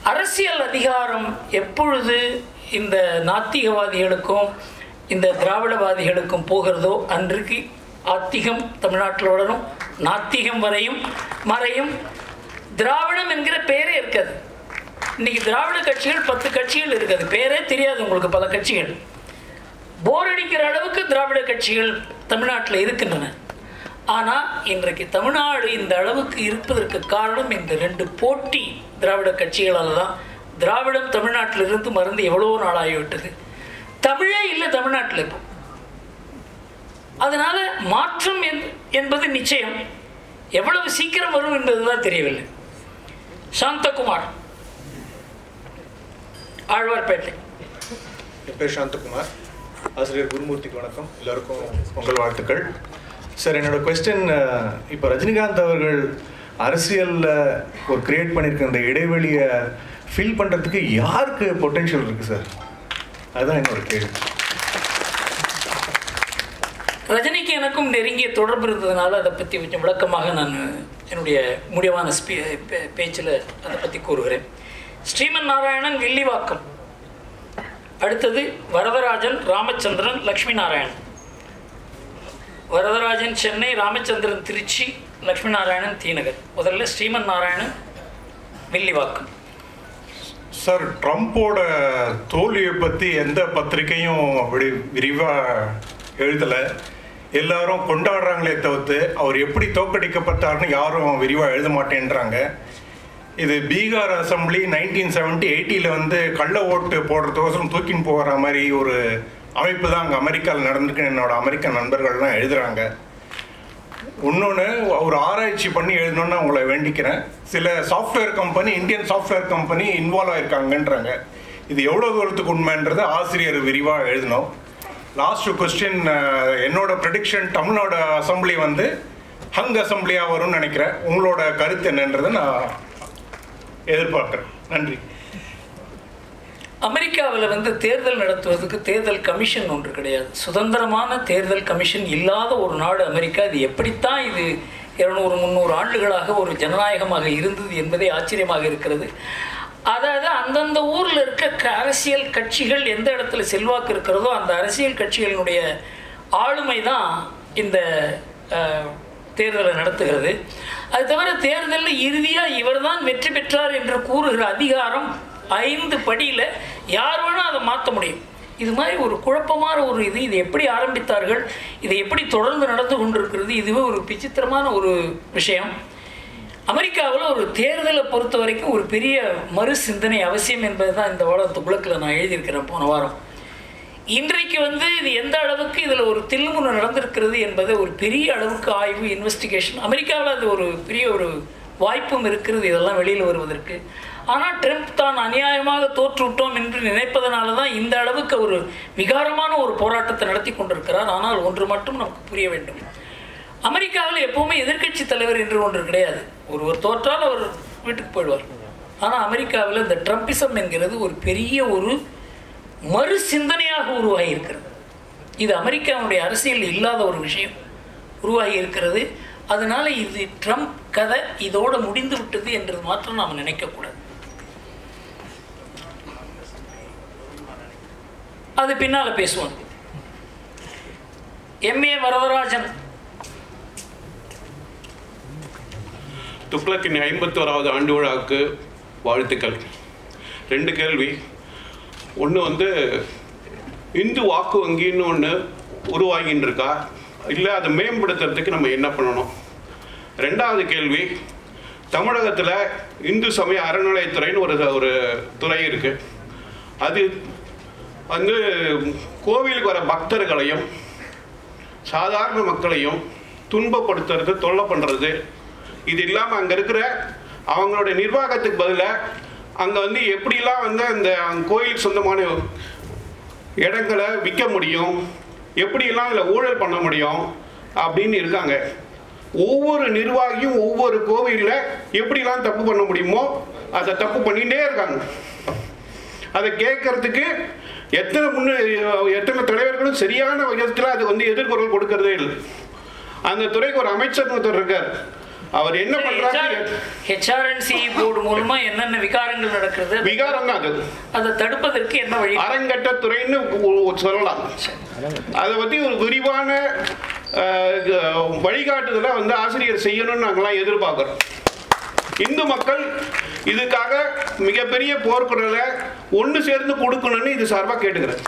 அரசியல் அதிகாரம் எப்பொழுது இந்த நாத்திகவாதிகளுக்கும் இந்த திராவிடவாதிகளுக்கும் போகிறதோ அன்றைக்கு ஆத்திகம் தமிழ்நாட்டில் வளரும் நாத்திகம் வரையும் மறையும் திராவிடம் என்கிற பேரே இருக்காது இன்னைக்கு திராவிட கட்சிகள் பத்து கட்சிகள் இருக்குது பேரே தெரியாது உங்களுக்கு பல கட்சிகள் போர் அடிக்கிற அளவுக்கு திராவிட கட்சிகள் தமிழ்நாட்டில் இருக்கின்றன ஆனால் இன்றைக்கு தமிழ்நாடு இந்த அளவுக்கு இருப்பதற்கு காரணம் இந்த ரெண்டு போட்டி திராவிட கட்சிகளால் தான் திராவிடம் தமிழ்நாட்டில் இருந்து மறந்து எவ்வளவோ நாளாகிவிட்டது தமிழே இல்லை தமிழ்நாட்டில் இப்போ அதனால் மாற்றம் என்- என்பது நிச்சயம் எவ்வளவு சீக்கிரம் வரும் என்பதுதான் தெரியவில்லை சாந்தகுமார் ஆழ்வார்பேட்டை என் பேர் சாந்தகுமார் ஆசிரியர் குருமூர்த்திக்கு வணக்கம் எல்லாருக்கும் பொங்கல் வாழ்த்துக்கள் சார் என்னோட கொஸ்டின் இப்போ ரஜினிகாந்த் அவர்கள் அரசியலில் ஒரு கிரியேட் பண்ணியிருக்க இந்த இடைவெளியை ஃபில் பண்ணுறதுக்கு யாருக்கு பொட்டென்ஷியல் இருக்குது சார் அதுதான் என்னோட கேள்வி ரஜினிக்கு எனக்கும் நெருங்கிய தொடர்பு இருந்ததுனால அதை பற்றி கொஞ்சம் விளக்கமாக நான் என்னுடைய முடிவான ஸ்பீ பே- பேச்சில் அதை பற்றி கூறுகிறேன் ஸ்ரீமன் நாராயணன் வில்லிவாக்கம் அடுத்தது வரதராஜன் ராமச்சந்திரன் லக்ஷ்மி நாராயணன் வரதராஜன் சென்னை ராமச்சந்திரன் திருச்சி லக்ஷ்மி நாராயணன் தீநகர் முதல்ல ஸ்ரீமன் நாராயணன் வில்லிவாக்கம் சார் ட்ரம்ப்போட தோல்வியை பற்றி எந்த பத்திரிக்கையும் அப்படி விரிவாக எழுதலை எல்லாரும் கொண்டாடுறாங்களே தவிர்த்து அவர் எப்படி தோற்கடிக்கப்பட்டார்னு யாரும் விரிவாக எழுத மாட்டேன்றாங்க இது பீகார் அசம்பிளி நைன்டீன் செவன்ட்டி எயிட்டியில் வந்து கள்ள ஓட்டு போடுறதுக்கோசரம் தூக்கின்னு போகிற மாதிரி ஒரு அமைப்பு தான் அங்கே அமெரிக்காவில் நடந்திருக்குன்னு என்னோட அமெரிக்க நண்பர்கள்லாம் எழுதுகிறாங்க இன்னொன்று ஒரு ஆராய்ச்சி பண்ணி எழுதணும்னு உங்களை வேண்டிக்கிறேன் சில software company Indian software company involve ஆயிருக்காங்கன்றாங்க இது எவ்வளோ தூரத்துக்கு உண்மைன்றது ஆசிரியர் விரிவாக எழுதணும் லாஸ்ட் கொஸ்டின் என்னோட ப்ரெடிக்ஷன் தமிழ்நாடு அசம்பிளி வந்து ஹங் அசம்பிளியாக வரும்னு நினைக்கிறேன் உங்களோட கருத்து என்னன்றதை நான் எதிர்பார்க்குறேன் நன்றி அமெரிக்காவில் வந்து தேர்தல் நடத்துவதற்கு தேர்தல் கமிஷன் ஒன்று கிடையாது சுதந்திரமான தேர்தல் கமிஷன் இல்லாத ஒரு நாடு அமெரிக்கா இது எப்படித்தான் இது இருநூறு முந்நூறு ஆண்டுகளாக ஒரு ஜனநாயகமாக இருந்தது என்பதே ஆச்சரியமாக இருக்கிறது அதாவது அந்தந்த ஊரில் இருக்க க- அரசியல் கட்சிகள் எந்த இடத்துல செல்வாக்கு இருக்கிறதோ அந்த அரசியல் கட்சிகளினுடைய ஆளுமை தான் இந்த அஹ், தேர்தலை நடத்துகிறது அது தவிர தேர்தலில் இறுதியாக இவர்தான் வெற்றி பெற்றார் என்று கூறுகிற அதிகாரம் ஐந்து படியில் யார் வேணால் அதை மாற்ற முடியும் இது மாதிரி ஒரு குழப்பமான ஒரு இது இது எப்படி ஆரம்பித்தார்கள் இதை எப்படி தொடர்ந்து நடந்து கொண்டிருக்கிறது இதுவே ஒரு விசித்திரமான ஒரு விஷயம் அமெரிக்காவில் ஒரு தேர்தலை பொறுத்த வரைக்கும் ஒரு பெரிய மறு சிந்தனை அவசியம் என்பது தான் இந்த வாரத்து புழக்கில் நான் எழுதியிருக்கிறேன் போன வாரம் இன்றைக்கு வந்து இது எந்த அளவுக்கு இதில் ஒரு தில்முனை நடந்திருக்கிறது என்பது ஒரு பெரிய அளவுக்கு ஆய்வு இன்வெஸ்டிகேஷன் அமெரிக்காவில் அது ஒரு பெரிய ஒரு வாய்ப்பும் இருக்கிறது இதெல்லாம் வெளியில் வருவதற்கு ஆனால் ட்ரம்ப் தான் அநியாயமாக தோற்றுவிட்டோம் என்று நினைப்பதனால தான் இந்த அளவுக்கு ஒரு விகாரமான ஒரு போராட்டத்தை நடத்தி கொண்டிருக்கிறார் ஆனால் ஒன்று மட்டும் நமக்கு புரிய வேண்டும் அமெரிக்காவில் எப்பவுமே எதிர்க்கட்சி தலைவர் என்று ஒன்று கிடையாது ஒருவர் தோற்றால் அவர் வீட்டுக்கு போயிடுவார் ஆனால் அமெரிக்காவில் இந்த ட்ரம்ப்பிசம் என்கிறது ஒரு பெரிய ஒரு மறு சிந்தனையாக உருவாகி இருக்கிறது இது அமெரிக்காவுடைய அரசியல் இல்லாத ஒரு விஷயம் உருவாகி இருக்கிறது அதனால இது ட்ரம்ப் கதை இதோட முடிந்து விட்டது என்றது மாத்திரம் நாம் நினைக்கக்கூடாது அது பின்னால பேசுவோம் எம்ஏ வரதராஜன் துக்ளக்கின் ஐம்பத்தோராவது ஆண்டு விழாவுக்கு வாழ்த்துக்கள் ரெண்டு கேள்வி ஒன்று வந்து இந்து வாக்கு வங்கின்னு ஒன்று உருவாகின்னு இருக்கா இல்லை அதை மேம்படுத்துறதுக்கு நம்ம என்ன பண்ணணும் ரெண்டாவது கேள்வி தமிழகத்தில் இந்து சமய அறநிலையத்துறைன்னு ஒரு ஒரு துறை இருக்குது அது வந்து கோவிலுக்கு வர பக்தர்களையும் சாதாரண மக்களையும் துன்பப்படுத்துறது தொல்லை பண்ணுறது இது இல்லாமல் அங்கே இருக்கிற அவங்களுடைய நிர்வாகத்துக்கு பதிலாக அங்கே வந்து எப்படிலாம் வந்து அந்த அந்த கோயிலுக்கு சொந்தமான இடங்களை விற்க முடியும் எப்படியெல்லாம் அதில் ஊழல் பண்ண முடியும் அப்படின்னு இருக்காங்க ஒவ்வொரு நிர்வாகியும் ஒவ்வொரு கோவிலில் எப்படிலாம் தப்பு பண்ண முடியுமோ அதை தப்பு பண்ணிகிட்டே இருக்காங்க அதை கேட்கறதுக்கு எத்தனை முன்ன எத்தனை தலைவர்களும் சரியான விதத்தில் அது வந்து எதிர்குரல் கொடுக்கறதே இல்லை அந்த துறைக்கு ஒரு அமைச்சர் ஒருத்தர் இருக்கார் அவர் என்ன பண்றாரு ஹெச்ஆர்என்சி போர்டு மூலமா என்னென்ன விகாரங்கள் நடக்கிறது விகாரம் தான் அது அதை தடுப்பதற்கு என்ன வழி அறங்கட்டத்துறைன்னு உ- சொல்லலாம் அதை பற்றி ஒரு விரிவான அஹ், க- வழிகாட்டுதலை வந்து ஆசிரியர் செய்யணும்னு நாங்களாம் எதிர்பார்க்குறோம் இந்து மக்கள் இதுக்காக மிகப்பெரிய போர்க்குரலை ஒன்று சேர்ந்து கொடுக்கணும்னு இது சார்பாக கேட்டுக்கிறேன்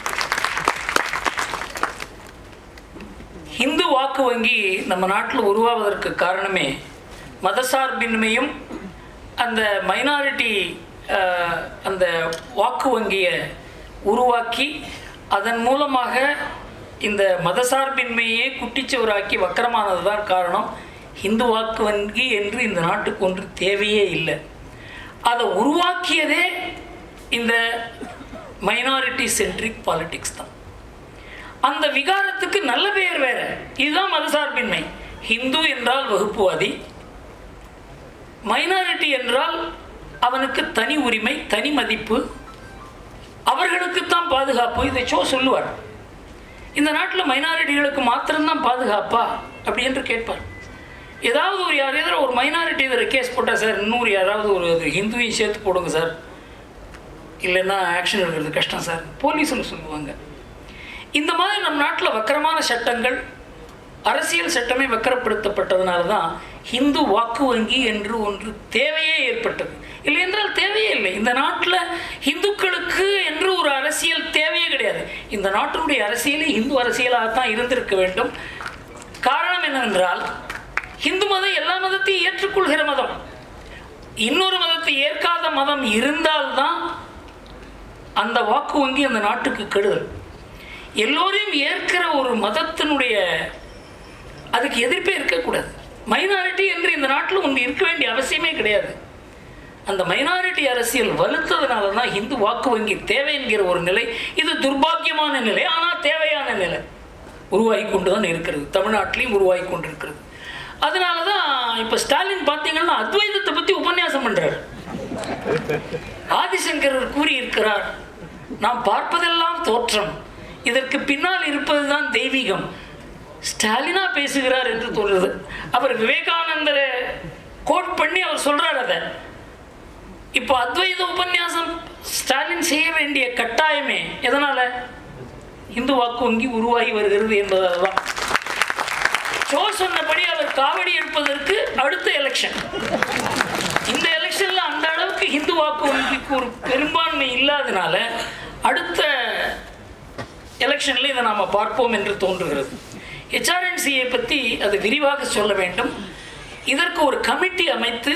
இந்து வாக்கு வங்கி நம்ம நாட்டில் உருவாவதற்கு காரணமே மதசார்பின்மையும் அந்த மைனாரிட்டி அந்த வாக்கு வங்கியை உருவாக்கி அதன் மூலமாக இந்த மதசார்பின்மையே குட்டிச்சுவராக்கி வக்கரமானது தான் காரணம் இந்து வாக்கு வங்கி என்று இந்த நாட்டுக்கு ஒன்று தேவையே இல்லை அதை உருவாக்கியதே இந்த மைனாரிட்டி சென்ட்ரிக் பாலிடிக்ஸ் தான் அந்த விகாரத்துக்கு நல்ல பெயர் வேற இதுதான் மதசார்பின்மை ஹிந்து என்றால் வகுப்புவாதி மைனாரிட்டி என்றால் அவனுக்கு தனி உரிமை தனி மதிப்பு அவர்களுக்குத்தான் பாதுகாப்பு இதை சோ சொல்லுவார் இந்த நாட்டில் மைனாரிட்டிகளுக்கு மாத்திரம்தான் பாதுகாப்பா அப்படி என்று கேட்பார் ஏதாவது ஒரு யார் எதிராக ஒரு மைனாரிட்டி இதில் கேஸ் போட்டால் சார் இன்னொரு யாராவது ஒரு ஹிந்துவையும் சேர்த்து போடுங்க சார் இல்லைன்னா ஆக்ஷன் எடுக்கிறது கஷ்டம் சார் போலீஸில் சொல்லுவாங்க இந்த மாதிரி நம் நாட்டில் வக்கரமான சட்டங்கள் அரசியல் சட்டமே வக்கரப்படுத்தப்பட்டதுனால தான் ஹிந்து வாக்கு வங்கி என்று ஒன்று தேவையே ஏற்பட்டது இல்லை என்றால் தேவையே இல்லை இந்த நாட்டில் இந்துக்களுக்கு என்று ஒரு அரசியல் தேவையே கிடையாது இந்த நாட்டினுடைய அரசியலே இந்து அரசியலாகத்தான் இருந்திருக்க வேண்டும் காரணம் என்னவென்றால் இந்து மதம் எல்லா மதத்தையும் ஏற்றுக்கொள்கிற மதம் இன்னொரு மதத்தை ஏற்காத மதம் இருந்தால்தான் அந்த வாக்கு வங்கி அந்த நாட்டுக்கு கெடுதல் எல்லோரையும் ஏற்கிற ஒரு மதத்தினுடைய அதுக்கு எதிர்ப்பே இருக்கக்கூடாது மைனாரிட்டி என்று இந்த நாட்டில் ஒன்று இருக்க வேண்டிய அவசியமே கிடையாது அந்த மைனாரிட்டி அரசியல் வலுத்ததுனால தான் இந்து வாக்கு வங்கி தேவை என்கிற ஒரு நிலை இது துர்பாக்கியமான நிலை ஆனால் தேவையான நிலை உருவாகி கொண்டு தான் இருக்கிறது தமிழ்நாட்டிலையும் உருவாகி கொண்டிருக்கிறது அதனால தான் இப்போ ஸ்டாலின் பார்த்தீங்கன்னா அத்வைதத்தை பற்றி உபன்யாசம் பண்ணுறாரு ஆதிசங்கரர் கூறியிருக்கிறார் நாம் பார்ப்பதெல்லாம் தோற்றம் இதற்கு பின்னால் இருப்பதுதான் தெய்வீகம் ஸ்டாலினா பேசுகிறார் என்று தோன்றுது அவர் விவேகானந்தரை கோட் பண்ணி அவர் சொல்றார் அதை இப்போ அத்வைத உபன்யாசம் ஸ்டாலின் செய்ய வேண்டிய கட்டாயமே எதனால இந்து வாக்கு வங்கி உருவாகி வருகிறது என்பதால் தான் சோ சொன்னபடி அவர் காவடி எடுப்பதற்கு அடுத்த எலெக்ஷன் இந்த எலெக்ஷன்ல அந்த அளவுக்கு இந்து வாக்கு வங்கிக்கு ஒரு பெரும்பான்மை இல்லாதனால அடுத்த எலெக்ஷனில் இதை நாம் பார்ப்போம் என்று தோன்றுகிறது ஹெச்ஆர்என்சியை பற்றி அது விரிவாக சொல்ல வேண்டும் இதற்கு ஒரு கமிட்டி அமைத்து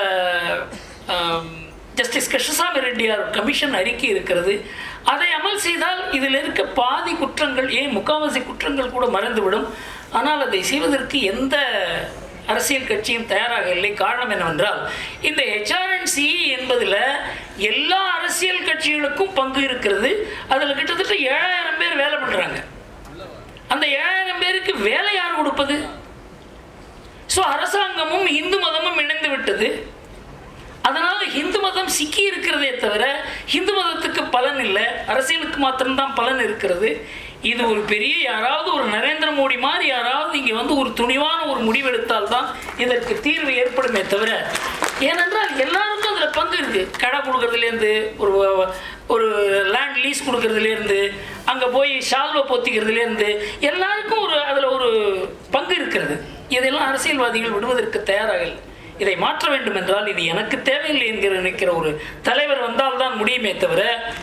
ஜஸ்டிஸ் கிருஷ்ணசாமி ரெட்டியார் கமிஷன் அறிக்கை இருக்கிறது அதை அமல் செய்தால் இதில் இருக்க பாதி குற்றங்கள் ஏன் முக்காவாசி குற்றங்கள் கூட மறைந்துவிடும் ஆனால் அதை செய்வதற்கு எந்த அரசியல் கட்சியும் தயாராக இல்லை காரணம் என்னவென்றால் இந்த ஹெச்ஆர்என்சி என்பதில் எல்லா அரசியல் கட்சிகளுக்கும் பங்கு இருக்கிறது அதில் கிட்டத்தட்ட ஏழாயிரம் பேர் வேலை பண்ணுறாங்க அந்த ஏழாயிரம் பேருக்கு வேலை யார் கொடுப்பது ஸோ அரசாங்கமும் இந்து மதமும் இணைந்து விட்டது அதனால் இந்து மதம் சிக்கி இருக்கிறதே தவிர இந்து மதத்துக்கு பலன் இல்லை அரசியலுக்கு மாத்திரம்தான் பலன் இருக்கிறது இது ஒரு பெரிய யாராவது ஒரு நரேந்திர மோடி மாதிரி யாராவது இங்கே வந்து ஒரு துணிவான ஒரு முடிவெடுத்தால் தான் இதற்கு தீர்வு ஏற்படுமே தவிர ஏனென்றால் எல்லாருக்கும் அதில் பங்கு இருக்குது கடை கொடுக்கறதுலேருந்து ஒரு ஒரு லேண்ட் லீஸ் கொடுக்கறதுலேருந்து அங்கே போய் ஷால்வை பொத்திக்கிறதுலேருந்து எல்லாருக்கும் ஒரு அதில் ஒரு பங்கு இருக்கிறது இதெல்லாம் அரசியல்வாதிகள் விடுவதற்கு தயாராக இல்லை இதை மாற்ற வேண்டும் என்றால் இது எனக்கு தேவையில்லை என்கிற நினைக்கிற ஒரு தலைவர் வந்தால் தான் முடியுமே தவிர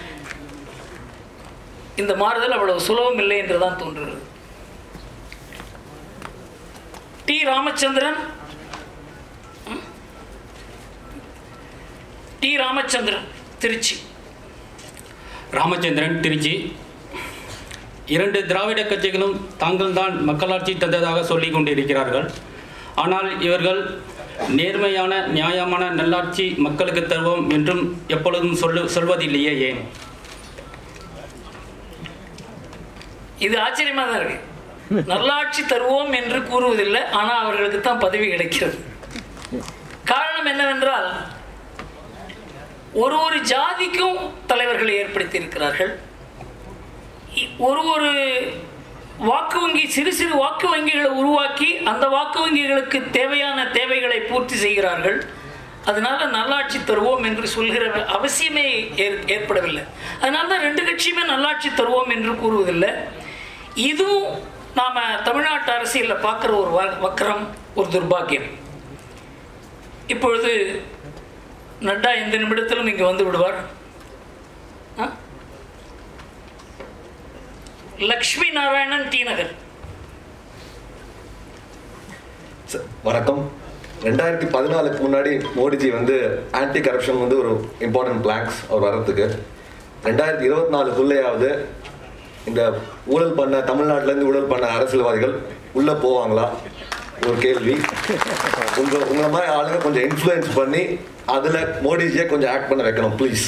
இந்த மாறுதல் அவ்வளவு சுலபம் இல்லை என்று தான் தோன்றுகிறது டி ராமச்சந்திரன் ம்? டி ராமச்சந்திரன் திருச்சி ராமச்சந்திரன் திருச்சி இரண்டு திராவிட கட்சிகளும் தாங்கள் தான் மக்களாட்சி தந்ததாக சொல்லிக் கொண்டிருக்கிறார்கள் ஆனால் இவர்கள் நேர்மையான நியாயமான நல்லாட்சி மக்களுக்கு தருவோம் என்றும் எப்பொழுதும் சொல்லு சொல்வதில்லையே ஏன் இது ஆச்சரியமா தான் இருக்கு நல்லாட்சி தருவோம் என்று கூறுவதில்லை ஆனால் அவர்களுக்கு தான் பதவி கிடைக்கிறது காரணம் என்னவென்றால் ஒரு ஒரு ஜாதிக்கும் தலைவர்களை ஏற்படுத்தி இருக்கிறார்கள் இ- ஒரு ஒரு வாக்கு வங்கி சிறு சிறு வாக்கு வங்கிகளை உருவாக்கி அந்த வாக்கு வங்கிகளுக்கு தேவையான தேவைகளை பூர்த்தி செய்கிறார்கள் அதனால நல்லாட்சி தருவோம் என்று சொல்கிற அவசியமே ஏற் ஏற்படவில்லை அதனால தான் ரெண்டு கட்சியுமே நல்லாட்சி தருவோம் என்று கூறுவதில்லை இதுவும் நாம் தமிழ்நாட்டு அரசியலில் பார்க்குற ஒரு வ- வக்கரம் ஒரு துர்பாக்கியம் இப்பொழுது நட்டா எந்த நிமிடத்திலும் இங்கே வந்து விடுவார் ஆ? லக்ஷ்மி நாராயணன் டி நகர் ச- வணக்கம் ரெண்டாயிரத்தி பதினாலுக்கு முன்னாடி மோடிஜி வந்து ஆன்டி கரப்ஷன் வந்து ஒரு இம்பார்ட்டன்ட் பிளாங்க்ஸ் அவர் வர்றதுக்கு ரெண்டாயிரத்தி இருபத்தி நாலுக்குள்ளேயாவது இந்த ஊழல் பண்ண தமிழ்நாட்டிலேருந்து ஊழல் பண்ண அரசியல்வாதிகள் உள்ளே போவாங்களா ஒரு கேள்வி உங்க உங்களை மாதிரி ஆளுங்க கொஞ்சம் இன்ஃப்ளூயன்ஸ் பண்ணி அதில் மோடிஜியை கொஞ்சம் ஆக்ட் பண்ண வைக்கணும் ப்ளீஸ்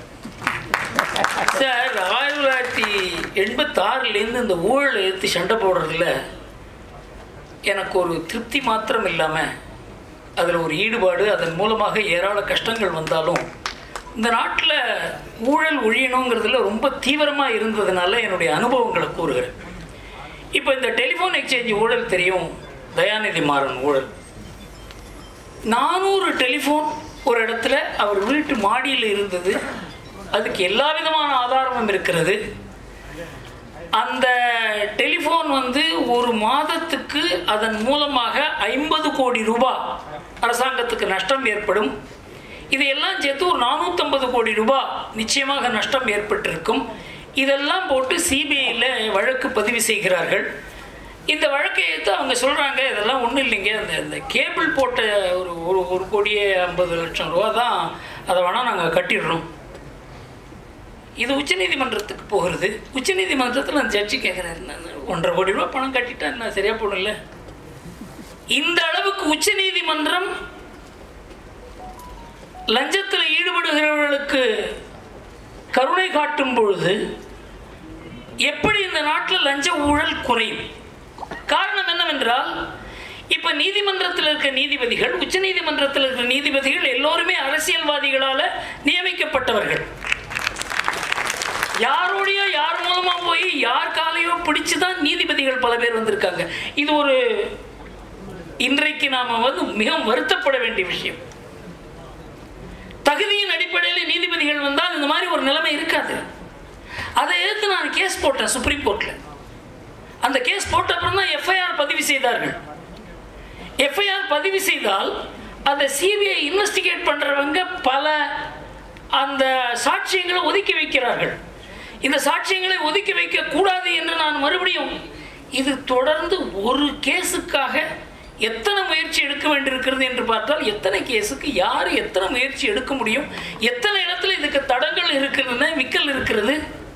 சார் ஆயிரத்தி தொள்ளாயிரத்தி எண்பத்தாறுலேருந்து இந்த ஊழல் எடுத்து சண்டை போடுறதுல எனக்கு ஒரு திருப்தி மாத்திரம் இல்லாமல் அதில் ஒரு ஈடுபாடு அதன் மூலமாக ஏராள கஷ்டங்கள் வந்தாலும் இந்த நாட்டில் ஊழல் ஒழியணுங்கிறதுல ரொம்ப தீவிரமாக இருந்ததுனால என்னுடைய அனுபவங்களை கூறுகிறேன் இப்போ இந்த டெலிஃபோன் எக்ஸ்சேஞ்ச் ஊழல் தெரியும் தயாநிதி மாறன் ஊழல் நானூறு டெலிஃபோன் ஒரு இடத்துல அவர் வீட்டு மாடியில் இருந்தது அதுக்கு எல்லா விதமான ஆதாரமும் இருக்கிறது அந்த டெலிஃபோன் வந்து ஒரு மாதத்துக்கு அதன் மூலமாக ஐம்பது கோடி ரூபாய் அரசாங்கத்துக்கு நஷ்டம் ஏற்படும் இதையெல்லாம் சேர்த்து ஒரு நானூற்றம்பது கோடி ரூபாய் நிச்சயமாக நஷ்டம் ஏற்பட்டிருக்கும் இதெல்லாம் போட்டு சிபிஐயில் வழக்கு பதிவு செய்கிறார்கள் இந்த வழக்கை எடுத்து அவங்க சொல்கிறாங்க இதெல்லாம் ஒன்றும் இல்லைங்க அந்த இந்த கேபிள் போட்ட ஒரு ஒரு ஒரு கோடியே ஐம்பது லட்சம் ரூபா தான் அதை வேணால் நாங்கள் கட்டிடுறோம் இது உச்சநீதிமன்றத்துக்கு போகிறது உச்சநீதிமன்றத்தில் அந்த ஜட்ஜி கேட்குறாரு "நான் ஒன்றரை கோடி ரூபா பணம் கட்டிட்டா என்ன சரியா போடல இந்த அளவுக்கு உச்சநீதிமன்றம் லஞ்சத்தில் ஈடுபடுகிறவர்களுக்கு கருணை காட்டும் பொழுது எப்படி இந்த நாட்டில் லஞ்ச ஊழல் குறையும் காரணம் என்னவென்றால் இப்ப நீதிமன்றத்தில் இருக்க நீதிபதிகள் உச்ச நீதிமன்றத்தில் இருக்கிற நீதிபதிகள் எல்லோருமே அரசியல்வாதிகளால நியமிக்கப்பட்டவர்கள் யாரோடையோ யார் மூலமா போய் யார் காலையோ பிடிச்சு தான் நீதிபதிகள் பல பேர் வந்திருக்காங்க இது ஒரு இன்றைக்கு நாம வந்து மிகவும் வருத்தப்பட வேண்டிய விஷயம் தகுதியின் அடிப்படையில் நீதிபதிகள் வந்தால் இந்த மாதிரி ஒரு நிலைமை இருக்காது அதை எதிர்த்து நான் கேஸ் போட்டேன் சுப்ரீம் கோர்ட்ல அந்த கேஸ் போட்ட அப்புறம் தான் எஃப்ஐஆர் பதிவு செய்தார்கள் எஃப்ஐஆர் பதிவு செய்தால் அந்த சிபிஐ இன்வெஸ்டிகேட் பண்றவங்க பல அந்த சாட்சியங்களை ஒதுக்கி வைக்கிறார்கள் இந்த சாட்சியங்களை ஒதுக்கி வைக்க கூடாது என்று நான் மறுபடியும் இது தொடர்ந்து ஒரு கேஸுக்காக எத்தனை முயற்சி எடுக்க வேண்டியிருக்கிறது என்று பார்த்தால் எத்தனை கேஸுக்கு யார் எத்தனை முயற்சி எடுக்க முடியும் எத்தனை இடத்துல இதுக்கு தடங்கள் இருக்கிறது விக்கல் இருக்கிறது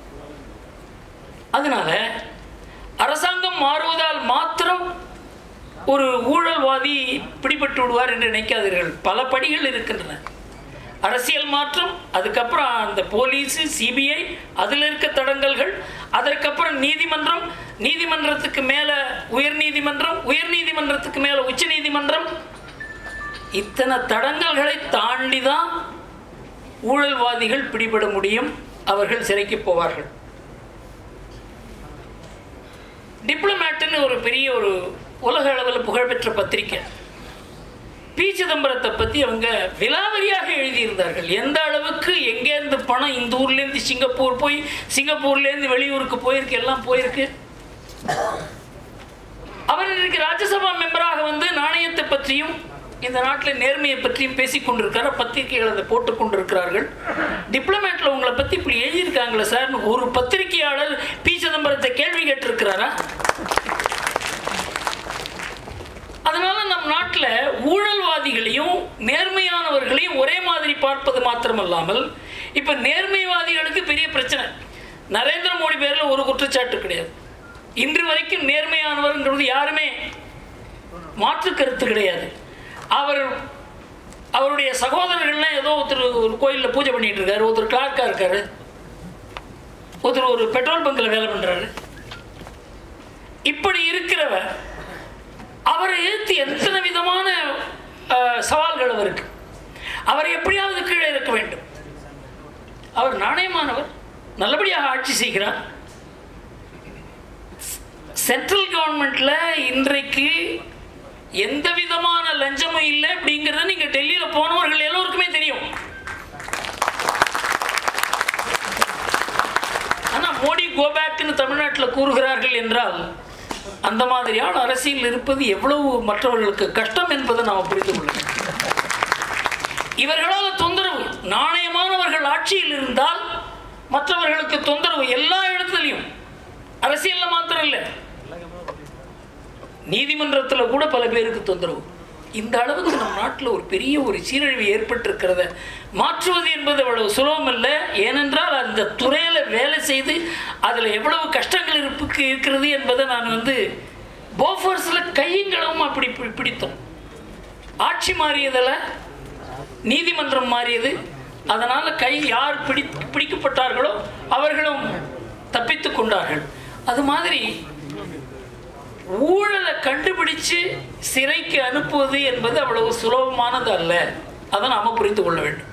அதனால அரசாங்கம் மாறுவதால் மாத்திரம் ஒரு ஊழல்வாதி பிடிபட்டு விடுவார் என்று நினைக்காதீர்கள் பல படிகள் இருக்கின்றன அரசியல் மாற்றம் அதுக்கப்புறம் அந்த போலீஸ் சிபிஐ அதில் இருக்க தடங்கல்கள் அதற்கப்புறம் நீதிமன்றம் நீதிமன்றத்துக்கு மேலே உயர் நீதிமன்றம் உயர் நீதிமன்றத்துக்கு மேலே உச்ச நீதிமன்றம் இத்தனை தடங்கல்களை தாண்டி தான் ஊழல்வாதிகள் பிடிபட முடியும் அவர்கள் சிறைக்கு போவார்கள் டிப்ளமேட்டுன்னு ஒரு பெரிய ஒரு உலக அளவில் புகழ்பெற்ற பத்திரிக்கை பி சிதம்பரத்தை பற்றி அவங்க விலாவரியாக எழுதியிருந்தார்கள் எந்த அளவுக்கு எங்கேருந்து பணம் இந்த ஊர்லேருந்து சிங்கப்பூர் போய் சிங்கப்பூர்லேருந்து வெளியூருக்கு போயிருக்கு எல்லாம் போயிருக்கு அவர் இன்றைக்கு ராஜ்யசபா மெம்பராக வந்து நாணயத்தை பற்றியும் இந்த நாட்டில் நேர்மையை பற்றியும் பேசிக் கொண்டிருக்காரு பத்திரிகைகள் அதை போட்டுக் கொண்டிருக்கிறார்கள் டிப்ளமேட்டில் உங்களை பற்றி இப்படி எழுதியிருக்காங்களே சார் ஒரு பத்திரிகையாளர் பி சிதம்பரத்தை கேள்வி கேட்டிருக்கிறாரா அதனால நம் நாட்டில் ஊழல்வாதிகளையும் நேர்மையானவர்களையும் ஒரே மாதிரி பார்ப்பது மாத்திரமல்லாமல் இப்போ நேர்மைவாதிகளுக்கு பெரிய பிரச்சனை நரேந்திர மோடி பேரில் ஒரு குற்றச்சாட்டு கிடையாது இன்று வரைக்கும் நேர்மையானவர்ங்கிறது யாருமே மாற்று கருத்து கிடையாது அவர் அவருடைய சகோதரர்கள்லாம் ஏதோ ஒருத்தர் ஒரு கோயிலில் பூஜை பண்ணிட்டு இருக்காரு ஒருத்தர் கிளார்க்காக இருக்காரு ஒருத்தர் ஒரு பெட்ரோல் பங்கில் வேலை பண்ணுறாரு இப்படி இருக்கிறவர் அவரை எதிர்த்து எத்தனை விதமான அஹ், சவால்கள் அவருக்கு அவரை எப்படியாவது கீழே இருக்க வேண்டும் அவர் நாணயமானவர் நல்லபடியாக ஆட்சி செய்கிறார் சென்ட்ரல் கவர்மெண்ட்ல இன்றைக்கு எந்த விதமான லஞ்சமும் இல்லை அப்படிங்கிறத நீங்க டெல்லியில போனவர்கள் எல்லோருக்குமே தெரியும் ஆனா மோடி கோபேக்னு தமிழ்நாட்டில் கூறுகிறார்கள் என்றால் அந்த மாதிரியான அரசியல் இருப்பது எவ்வளவு மற்றவர்களுக்கு கஷ்டம் என்பதை நாம் புரிந்து கொள்ள வேண்டும் இவர்களால் தொந்தரவு நாணயமானவர்கள் ஆட்சியில் இருந்தால் மற்றவர்களுக்கு தொந்தரவு எல்லா இடத்துலையும் அரசியல்ல மாத்திரம் இல்லை நீதிமன்றத்தில் கூட பல பேருக்கு தொந்தரவு இந்த அளவுக்கு நம் நாட்டில் ஒரு பெரிய ஒரு சீரழிவு ஏற்பட்டிருக்கிறத மாற்றுவது என்பது அவ்வளவு சுலபம் அல்ல ஏனென்றால் அந்த துறையில் வேலை செய்து அதில் எவ்வளவு கஷ்டங்கள் இருப்புக்கு இருக்கிறது என்பதை நான் வந்து போஃபர்ஸில் கையங்களவும் அப்படி பி- பிடித்தோம் ஆட்சி மாறியதில் நீதிமன்றம் மாறியது அதனால் கை யார் பிடி பிடிக்கப்பட்டார்களோ அவர்களும் தப்பித்து கொண்டார்கள் அது மாதிரி ஊழலை கண்டுபிடிச்சு சிறைக்கு அனுப்புவது என்பது அவ்வளவு சுலபமானது அல்ல அதை நாம புரிந்து கொள்ள வேண்டும்